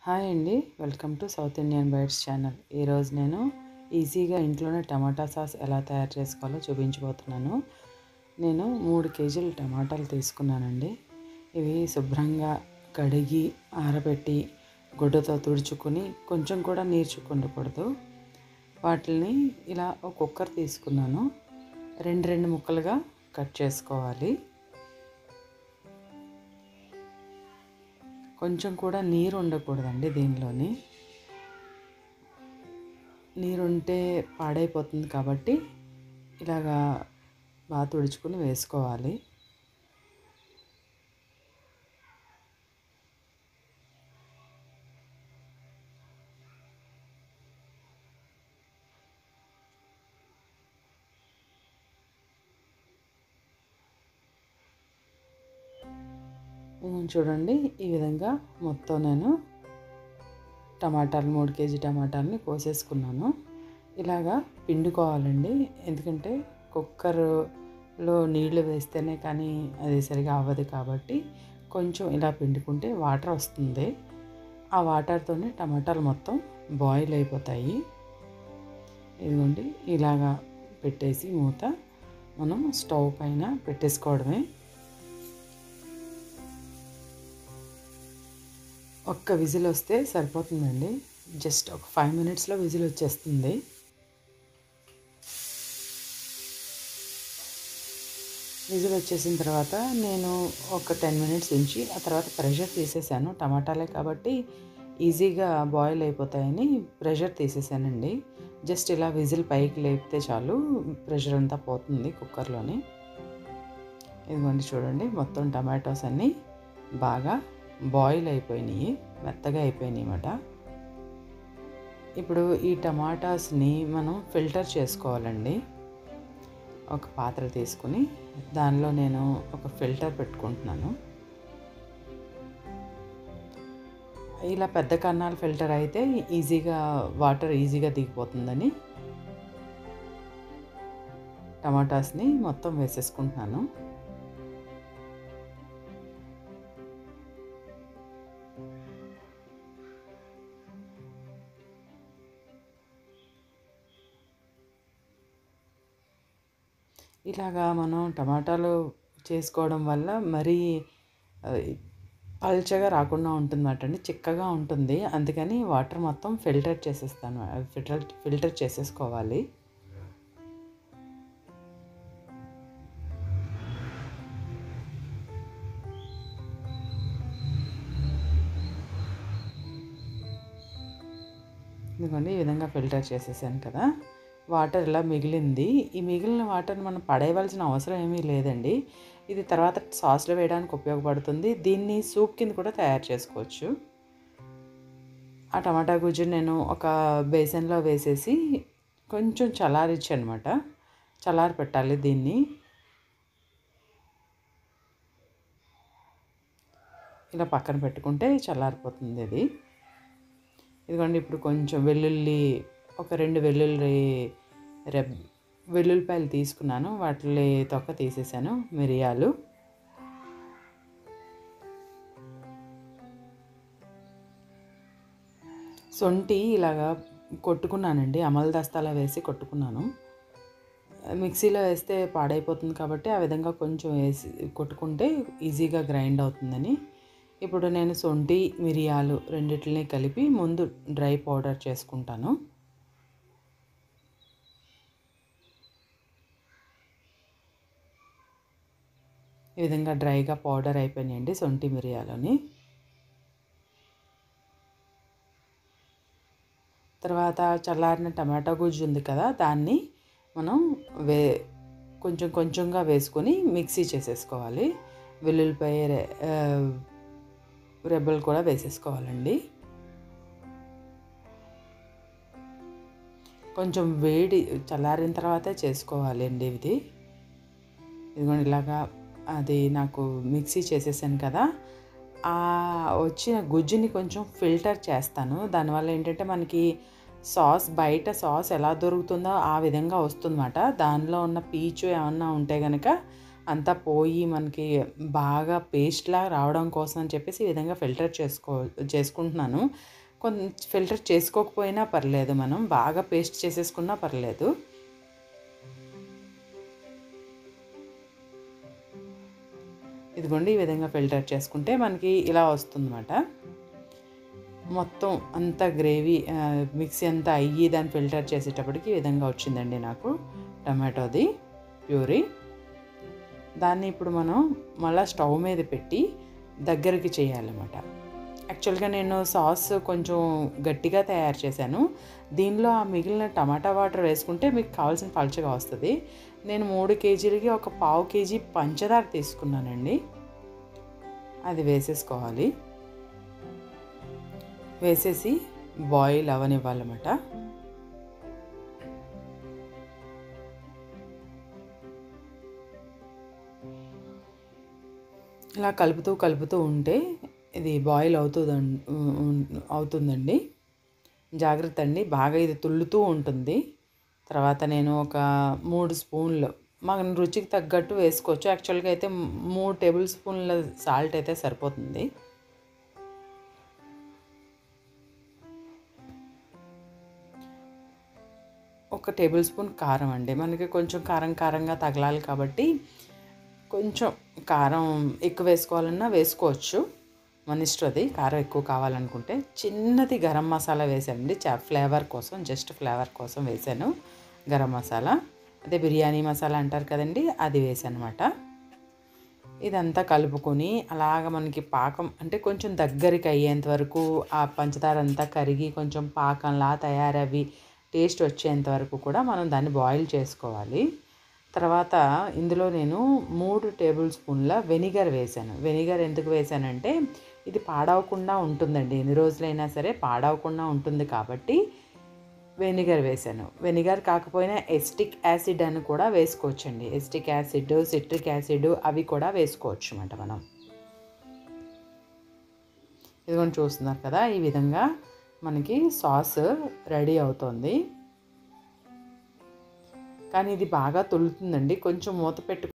hi అండి welcome to south Indian bites channel ఈరోజు నేను ఈజీగా ఇంట్లోనే టమాటా సాస్ ఎలా తయారు చేసుకోవాలో చూపించబోతున్నాను నేను మూడు కేజీలు టమాటాలు తీసుకున్నానండి ఇవి శుభ్రంగా కడిగి ఆరబెట్టి గుడ్డతో తుడుచుకొని కొంచెం కూడా నీరు చుక్కుండకూడదు వాటిని ఇలా ఒక కుక్కర్ తీసుకున్నాను రెండు రెండు ముక్కలుగా కట్ చేసుకోవాలి కొంచెం కూడా నీరు ఉండకూడదండి దీనిలోని నీరు ఉంటే పాడైపోతుంది కాబట్టి ఇలాగా బాగా తుడుచుకుని వేసుకోవాలి చూడండి ఈ విధంగా మొత్తం నేను టమాటాలు మూడు కేజీ టమాటాలని కోసేసుకున్నాను ఇలాగా పిండుకోవాలండి ఎందుకంటే కుక్కర్లో నీళ్లు వేస్తేనే కానీ అది సరిగా అవ్వదు కాబట్టి కొంచెం ఇలా పిండుకుంటే వాటర్ వస్తుంది ఆ వాటర్తోనే టమాటాలు మొత్తం బాయిల్ అయిపోతాయి ఇదిగోండి ఇలాగా పెట్టేసి మూత మనం స్టవ్ పైన పెట్టేసుకోవడమే ఒక్క విజిల్ వస్తే సరిపోతుందండి జస్ట్ ఒక ఫైవ్ మినిట్స్లో విజిల్ వచ్చేస్తుంది విజిల్ వచ్చేసిన తర్వాత నేను ఒక టెన్ మినిట్స్ ఉంచి ఆ తర్వాత ప్రెషర్ తీసేసాను టమాటాలే కాబట్టి ఈజీగా బాయిల్ అయిపోతాయని ప్రెషర్ తీసేసానండి జస్ట్ ఇలా విజిల్ పైకి లేపితే చాలు ప్రెషర్ అంతా పోతుంది కుక్కర్లోని ఇదిగోండి చూడండి మొత్తం టమాటోస్ అన్నీ బాగా బాయిల్ అయిపోయినాయి మెత్తగా అయిపోయినాయి అన్నమాట ఇప్పుడు ఈ టమాటాస్ని మనం ఫిల్టర్ చేసుకోవాలండి ఒక పాత్ర తీసుకుని దానిలో నేను ఒక ఫిల్టర్ పెట్టుకుంటున్నాను ఇలా పెద్ద కన్నాల ఫిల్టర్ అయితే ఈజీగా వాటర్ ఈజీగా దిగిపోతుందని టమాటాస్ని మొత్తం వేసేసుకుంటున్నాను ఇలాగా మనం టమాటాలు చేసుకోవడం వల్ల మరీ పల్చగా రాకుండా ఉంటుందన్నమాట అండి చిక్కగా ఉంటుంది అందుకని వాటర్ మొత్తం ఫిల్టర్ చేసేస్తాను ఫిల్టర్ ఫిల్టర్ చేసేసుకోవాలి ఇదిగోండి ఈ విధంగా ఫిల్టర్ చేసేసాను కదా వాటర్ ఇలా మిగిలింది ఈ మిగిలిన వాటర్ని మనం పడేయవలసిన అవసరం ఏమీ లేదండి ఇది తర్వాత సాస్లో వేయడానికి ఉపయోగపడుతుంది దీన్ని సూప్ కింద కూడా తయారు చేసుకోవచ్చు ఆ టమాటా గుజ్జు నేను ఒక బేసన్లో వేసేసి కొంచెం చల్లారిచ్చి అనమాట చల్లారి పెట్టాలి దీన్ని ఇలా పక్కన పెట్టుకుంటే చల్లారిపోతుంది ఇది ఇదిగోండి ఇప్పుడు కొంచెం వెల్లుల్లి ఒక రెండు వెల్లుల్లి రెబ్ వెల్లుల్లిపాయలు తీసుకున్నాను వాటిని తొక్క తీసేసాను మిరియాలు సొంటి ఇలాగా కొట్టుకున్నానండి అమల దస్తాలో వేసి కొట్టుకున్నాను మిక్సీలో వేస్తే పాడైపోతుంది కాబట్టి ఆ విధంగా కొంచెం వేసి కొట్టుకుంటే ఈజీగా గ్రైండ్ అవుతుందని ఇప్పుడు నేను సొంటి మిరియాలు రెండిటిని కలిపి ముందు డ్రై పౌడర్ చేసుకుంటాను ఈ విధంగా డ్రైగా పౌడర్ అయిపోయినాయండి సొంటి మిరియాలని తర్వాత చల్లారిన టమాటా గుజ్జు ఉంది కదా దాన్ని మనం వే కొంచెం కొంచెంగా వేసుకొని మిక్సీ చేసేసుకోవాలి వెల్లుల్లిపాయ రెబ్బలు కూడా వేసేసుకోవాలండి కొంచెం వేడి చల్లారిన తర్వాతే చేసుకోవాలి అండి ఇది ఇదిగోండి ఇలాగా అది నాకు మిక్సీ చేసేసాను కదా ఆ వచ్చిన గుజ్జుని కొంచెం ఫిల్టర్ చేస్తాను దానివల్ల ఏంటంటే మనకి సాస్ బయట సాస్ ఎలా దొరుకుతుందో ఆ విధంగా వస్తుందన్నమాట దానిలో ఉన్న పీచు ఏమన్నా ఉంటే కనుక అంతా పోయి మనకి బాగా పేస్ట్లా రావడం కోసం అని చెప్పేసి ఈ విధంగా ఫిల్టర్ చేసుకో చేసుకుంటున్నాను కొంచెం ఫిల్టర్ చేసుకోకపోయినా పర్లేదు మనం బాగా పేస్ట్ చేసేసుకున్నా పర్లేదు ఇదిగోండి ఈ విధంగా ఫిల్టర్ చేసుకుంటే మనకి ఇలా వస్తుందన్నమాట మొత్తం అంతా గ్రేవీ మిక్సీ అంతా అయ్యి దాన్ని ఫిల్టర్ చేసేటప్పటికి ఈ విధంగా వచ్చిందండి నాకు టమాటోది ప్యూరీ దాన్ని ఇప్పుడు మనం మళ్ళీ స్టవ్ మీద పెట్టి దగ్గరికి చేయాలన్నమాట యాక్చువల్గా నేను సాస్ కొంచెం గట్టిగా తయారు చేశాను దీనిలో ఆ మిగిలిన టమాటా వాటర్ వేసుకుంటే మీకు కావాల్సిన పలుచగా వస్తుంది నేను మూడు కేజీలకి ఒక పావు కేజీ పంచదార తీసుకున్నానండి అది వేసేసుకోవాలి వేసేసి బాయిల్ అవనివ్వాలన్నమాట ఇలా కలుపుతూ కలుపుతూ ఉంటే ఇది బాయిల్ అవుతుంది అవుతుందండి జాగ్రత్త అండి బాగా ఇది తుల్లుతూ ఉంటుంది తర్వాత నేను ఒక మూడు స్పూన్లు మన రుచికి తగ్గట్టు వేసుకోవచ్చు యాక్చువల్గా అయితే మూడు టేబుల్ స్పూన్ల సాల్ట్ అయితే సరిపోతుంది ఒక టేబుల్ స్పూన్ కారం అండి మనకి కొంచెం కారం కారంగా తగలాలి కాబట్టి కొంచెం కారం ఎక్కువ వేసుకోవాలన్నా వేసుకోవచ్చు మన ఇష్టం అది కారం ఎక్కువ కావాలనుకుంటే చిన్నది గరం మసాలా వేసానండి చా ఫ్లేవర్ కోసం జస్ట్ ఫ్లేవర్ కోసం వేసాను గరం మసాలా అదే బిర్యానీ మసాలా అంటారు కదండి అది వేసానమాట ఇదంతా కలుపుకొని అలాగ మనకి పాకం అంటే కొంచెం దగ్గరికి అయ్యేంత వరకు ఆ పంచదార అంతా కరిగి కొంచెం పాకంలా తయారవి టేస్ట్ వచ్చేంత వరకు కూడా మనం దాన్ని బాయిల్ చేసుకోవాలి తర్వాత ఇందులో నేను మూడు టేబుల్ స్పూన్ల వెనిగర్ వేసాను వెనిగర్ ఎందుకు వేసానంటే ఇది పాడవకుండా ఉంటుందండి ఎన్ని రోజులైనా సరే పాడవకుండా ఉంటుంది కాబట్టి వెనిగర్ వేసాను వెనిగర్ కాకపోయినా ఎస్టిక్ యాసిడ్ అని కూడా వేసుకోవచ్చండి ఎస్టిక్ యాసిడ్ సిట్రిక్ యాసిడ్ అవి కూడా వేసుకోవచ్చు అన్నమాట మనం ఇదిగోండి చూస్తున్నారు కదా ఈ విధంగా మనకి సాస్ రెడీ అవుతుంది కానీ ఇది బాగా తొలుతుందండి కొంచెం మూత పెట్టు